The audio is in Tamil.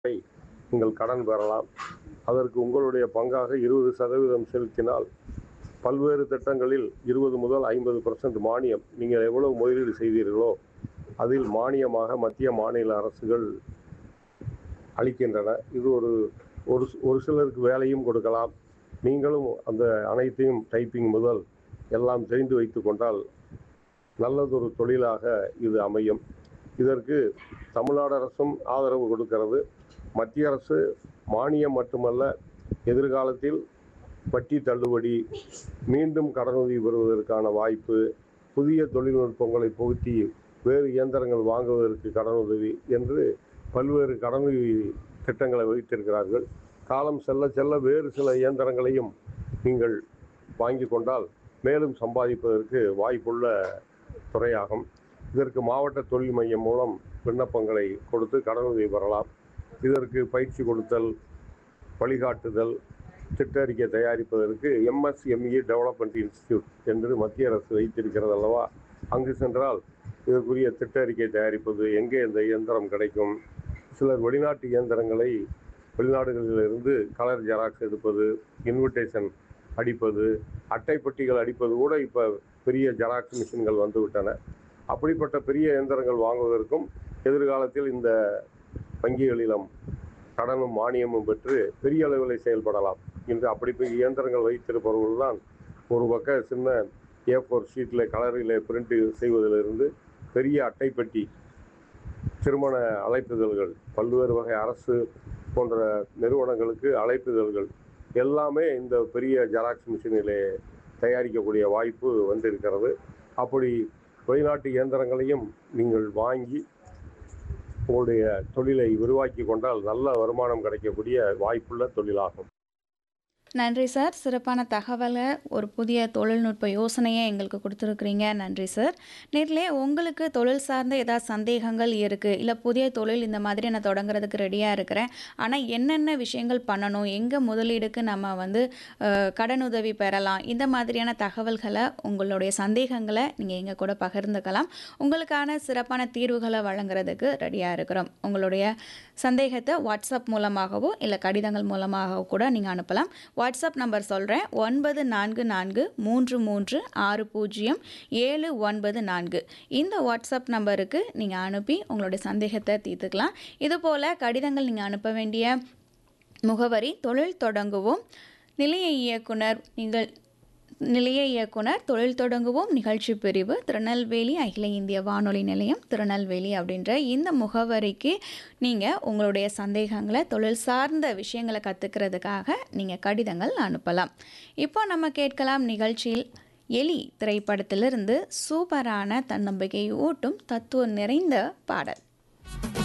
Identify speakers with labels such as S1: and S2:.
S1: வரை நீங்கள் கடன் பெறலாம் அதற்கு உங்களுடைய பங்காக இருபது சதவீதம் செலுத்தினால் பல்வேறு திட்டங்களில் இருபது முதல் ஐம்பது பர்சன்ட் மானியம் நீங்கள் எவ்வளவு முதலீடு செய்தீர்களோ அதில் மானியமாக மத்திய மாநில அரசுகள் அளிக்கின்றன இது ஒரு ஒரு ஒரு சிலருக்கு வேலையும் கொடுக்கலாம் நீங்களும் அந்த அனைத்தையும் டைப்பிங் முதல் எல்லாம் தெரிந்து வைத்து கொண்டால் நல்லதொரு தொழிலாக இது அமையும் இதற்கு தமிழ்நாடு அரசும் ஆதரவு கொடுக்கிறது மத்திய அரசு மானியம் மட்டுமல்ல எதிர்காலத்தில் வட்டி தள்ளுபடி மீண்டும் கடனுதவி பெறுவதற்கான வாய்ப்பு புதிய தொழில்நுட்பங்களை புகுத்தி வேறு இயந்திரங்கள் வாங்குவதற்கு கடனுதவி என்று பல்வேறு கடனுதவி திட்டங்களை வைத்திருக்கிறார்கள் காலம் செல்ல செல்ல வேறு சில இயந்திரங்களையும் நீங்கள் வாங்கி கொண்டால் மேலும் சம்பாதிப்பதற்கு வாய்ப்புள்ள துறையாகும் இதற்கு மாவட்ட தொழில் மையம் மூலம் விண்ணப்பங்களை கொடுத்து கடனுதவி பெறலாம் இதற்கு பயிற்சி கொடுத்தல் வழிகாட்டுதல் திட்ட அறிக்கை தயாரிப்பதற்கு எம்எஸ்எம்இ டெவலப்மெண்ட் இன்ஸ்டிடியூட் என்று மத்திய அரசு வைத்திருக்கிறது அல்லவா அங்கு சென்றால் இதற்குரிய திட்ட அறிக்கை தயாரிப்பது எங்கே இந்த இயந்திரம் கிடைக்கும் சிலர் வெளிநாட்டு இயந்திரங்களை வெளிநாடுகளிலிருந்து கலர் ஜெராக்ஸ் எடுப்பது இன்விடேஷன் அடிப்பது அட்டைப்பட்டிகள் அடிப்பது கூட இப்போ பெரிய ஜெராக்ஸ் மிஷின்கள் வந்துவிட்டன அப்படிப்பட்ட பெரிய இயந்திரங்கள் வாங்குவதற்கும் எதிர்காலத்தில் இந்த வங்கிகளிலும் கடனும் மானியமும் பெற்று பெரிய அளவில் செயல்படலாம் இன்று அப்படி பெரிய இயந்திரங்கள் வைத்திருப்பவர்கள் தான் ஒரு பக்க சின்ன ஏ ஃபோர் ஷீட்டில் கலரில் பிரிண்ட் செய்வதிலிருந்து பெரிய அட்டைப்பெட்டி திருமண அழைப்புதல்கள் பல்வேறு வகை அரசு போன்ற நிறுவனங்களுக்கு அழைப்புதல்கள் எல்லாமே இந்த பெரிய ஜெராக்ஸ் மிஷினிலே தயாரிக்கக்கூடிய வாய்ப்பு வந்திருக்கிறது அப்படி வெளிநாட்டு இயந்திரங்களையும் நீங்கள் வாங்கி உங்களுடைய தொழிலை விரிவாக்கி கொண்டால் நல்ல வருமானம் கிடைக்கக்கூடிய வாய்ப்புள்ள தொழிலாகும்
S2: நன்றி சார் சிறப்பான தகவலை ஒரு புதிய தொழில்நுட்ப யோசனையை எங்களுக்கு கொடுத்துருக்குறீங்க நன்றி சார் நேரிலே உங்களுக்கு தொழில் சார்ந்த ஏதாவது சந்தேகங்கள் இருக்குது இல்லை புதிய தொழில் இந்த மாதிரி நான் தொடங்குறதுக்கு ரெடியாக இருக்கிறேன் ஆனால் என்னென்ன விஷயங்கள் பண்ணணும் எங்கே முதலீடுக்கு நம்ம வந்து அஹ், கடனுதவி பெறலாம் இந்த மாதிரியான தகவல்களை உங்களுடைய சந்தேகங்களை நீங்கள் எங்கள் கூட பகிர்ந்துக்கலாம் உங்களுக்கான சிறப்பான தீர்வுகளை வழங்குறதுக்கு ரெடியாக இருக்கிறோம் உங்களுடைய சந்தேகத்தை வாட்ஸ்அப் மூலமாகவோ இல்லை கடிதங்கள் மூலமாகவோ கூட நீங்கள் அனுப்பலாம் வாட்ஸ்அப் நம்பர் சொல்கிறேன் ஒன்பது நான்கு நான்கு மூன்று மூன்று ஆறு பூஜ்ஜியம் ஏழு ஒன்பது நான்கு இந்த வாட்ஸ்அப் நம்பருக்கு நீங்கள் அனுப்பி உங்களுடைய சந்தேகத்தை தீர்த்துக்கலாம் இதுபோல் கடிதங்கள் நீங்கள் அனுப்ப வேண்டிய முகவரி தொழில் தொடங்குவோம் நிலைய இயக்குனர் நீங்கள் நிலைய இயக்குனர் தொழில் தொடங்குவோம் நிகழ்ச்சி பிரிவு திருநெல்வேலி அகில இந்திய வானொலி நிலையம் திருநெல்வேலி அப்படின்ற இந்த முகவரிக்கு நீங்கள் உங்களுடைய சந்தேகங்களை தொழில் சார்ந்த விஷயங்களை கற்றுக்கிறதுக்காக நீங்கள் கடிதங்கள் அனுப்பலாம் இப்போ நம்ம கேட்கலாம் நிகழ்ச்சியில் எலி திரைப்படத்திலிருந்து சூப்பரான தன்னம்பிக்கை ஊட்டும் தத்துவம் நிறைந்த பாடல்